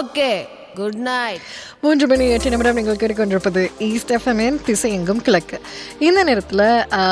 okay good night மூன்று மணி எட்டு நிமிடம் நீங்கள் கேட்டுக்கொண்டிருப்பது ஈஸ்ட் எஃப்எம்என் திசை எங்கும் கிழக்கு இந்த நேரத்தில்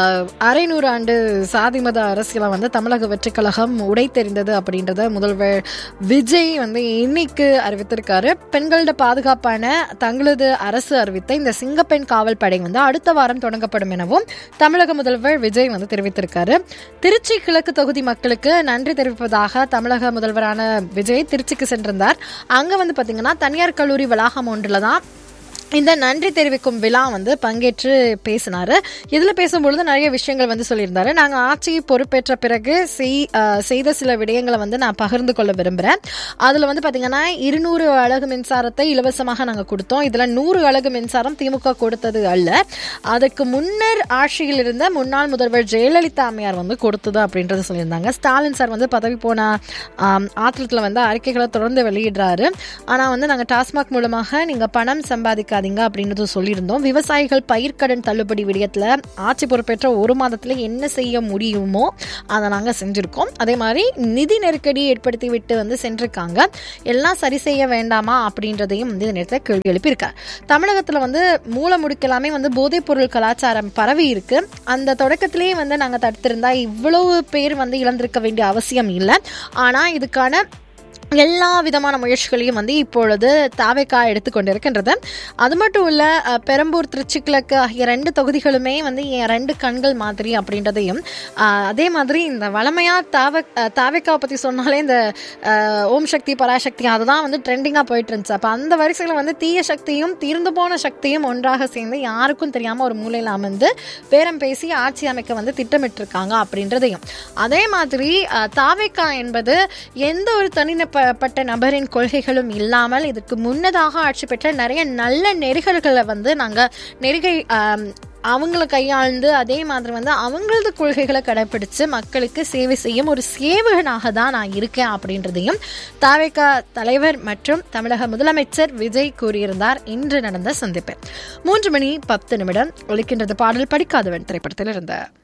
அரை நூறு ஆண்டு சாதி மத அரசியலை வந்து தமிழக வெற்றி கழகம் உடைத்தெறிந்தது அப்படின்றத முதல்வர் விஜய் வந்து இன்னைக்கு அறிவித்திருக்காரு பெண்களோட பாதுகாப்பான தங்களது அரசு அறிவித்த இந்த சிங்கப்பெண் காவல் படை வந்து அடுத்த வாரம் தொடங்கப்படும் எனவும் தமிழக முதல்வர் விஜய் வந்து தெரிவித்திருக்காரு திருச்சி கிழக்கு தொகுதி மக்களுக்கு நன்றி தெரிவிப்பதாக தமிழக முதல்வரான விஜய் திருச்சிக்கு சென்றிருந்தார் அங்க வந்து பாத்தீங்கன்னா தனியார் கல்லூரி வளாகம் ஒன்றில் தான் இந்த நன்றி தெரிவிக்கும் விழா வந்து பங்கேற்று பேசினாரு இதுல பேசும்பொழுது நிறைய விஷயங்கள் வந்து சொல்லியிருந்தாரு நாங்க ஆட்சி பொறுப்பேற்ற பிறகு செய் அஹ், செய்த சில விடயங்களை வந்து நான் பகிர்ந்து கொள்ள விரும்புறேன் அதுல வந்து பாத்தீங்கன்னா இருநூறு அழகு மின்சாரத்தை இலவசமாக நாங்க கொடுத்தோம் இதுல நூறு அழகு மின்சாரம் திமுக கொடுத்தது அல்ல அதுக்கு முன்னர் ஆட்சியில் இருந்த முன்னாள் முதல்வர் ஜெயலலிதா அம்மையார் வந்து கொடுத்தது அப்படின்றத சொல்லியிருந்தாங்க ஸ்டாலின் சார் வந்து பதவி போன ஆம், ஆத்திரத்துல வந்து அறிக்கைகளை தொடர்ந்து வெளியிடுறாரு ஆனா வந்து நாங்க டாஸ்மாக் மூலமாக நீங்க பணம் சம்பாதிக்காதீங்க அப்படின்றது சொல்லியிருந்தோம் விவசாயிகள் பயிர்க்கடன் தள்ளுபடி விடயத்துல ஆட்சி பொறுப்பேற்ற ஒரு மாதத்துல என்ன செய்ய முடியுமோ அதை நாங்க செஞ்சிருக்கோம் அதே மாதிரி நிதி நெருக்கடி ஏற்படுத்தி விட்டு வந்து சென்றிருக்காங்க எல்லாம் சரி செய்ய வேண்டாமா அப்படின்றதையும் வந்து இந்த நேரத்தில் கேள்வி எழுப்பியிருக்கார் தமிழகத்துல வந்து மூல முடுக்கெல்லாமே வந்து போதைப் பொருள் கலாச்சாரம் பரவி இருக்கு அந்த தொடக்கத்திலேயே வந்து நாங்க தடுத்திருந்தா இவ்வளவு பேர் வந்து இழந்திருக்க வேண்டிய அவசியம் இல்லை ஆனா இதுக்கான எல்லா விதமான முயற்சிகளையும் வந்து இப்பொழுது தாவேக்கா எடுத்துக்கொண்டிருக்கின்றது அது மட்டும் இல்ல அஹ், பெரம்பூர் திருச்சி கிழக்கு ஆகிய ரெண்டு தொகுதிகளுமே வந்து என் ரெண்டு கண்கள் மாதிரி அப்படின்றதையும் அஹ், அதே மாதிரி இந்த வளமையா தாவ அஹ், தாவேக்காவை பத்தி சொன்னாலே இந்த அஹ், ஓம் சக்தி பராசக்தி அதுதான் வந்து ட்ரெண்டிங்காக போயிட்டு இருந்துச்சு அப்போ அந்த வரிசையில் வந்து தீய சக்தியும் தீர்ந்து போன சக்தியும் ஒன்றாக சேர்ந்து யாருக்கும் தெரியாம ஒரு மூலையில் அமர்ந்து பேரம் பேசி ஆட்சி அமைக்க வந்து திட்டமிட்டிருக்காங்க அப்படின்றதையும் அதே மாதிரி அஹ், தாவேக்கா என்பது எந்த ஒரு தனிப்பட்ட நபரின் கொள்கைகளும் இல்லாமல் இதுக்கு முன்னதாக ஆட்சி பெற்ற நிறைய நல்ல நெறிகள்களை வந்து நாங்கள் நெறிகை ஆம், அவங்கள கையாழ்ந்து அதே மாதிரி வந்து அவங்களது கொள்கைகளை கடைபிடிச்சு மக்களுக்கு சேவை செய்யும் ஒரு சேவகனாக தான் நான் இருக்கேன் அப்படின்றதையும் தாவேகா தலைவர் மற்றும் தமிழக முதலமைச்சர் விஜய் கூறியிருந்தார் இன்று நடந்த சந்திப்பு மூன்று மணி பத்து நிமிடம் ஒலிக்கின்றது பாடல் படிக்காதவன் திரைப்படத்தில் இருந்த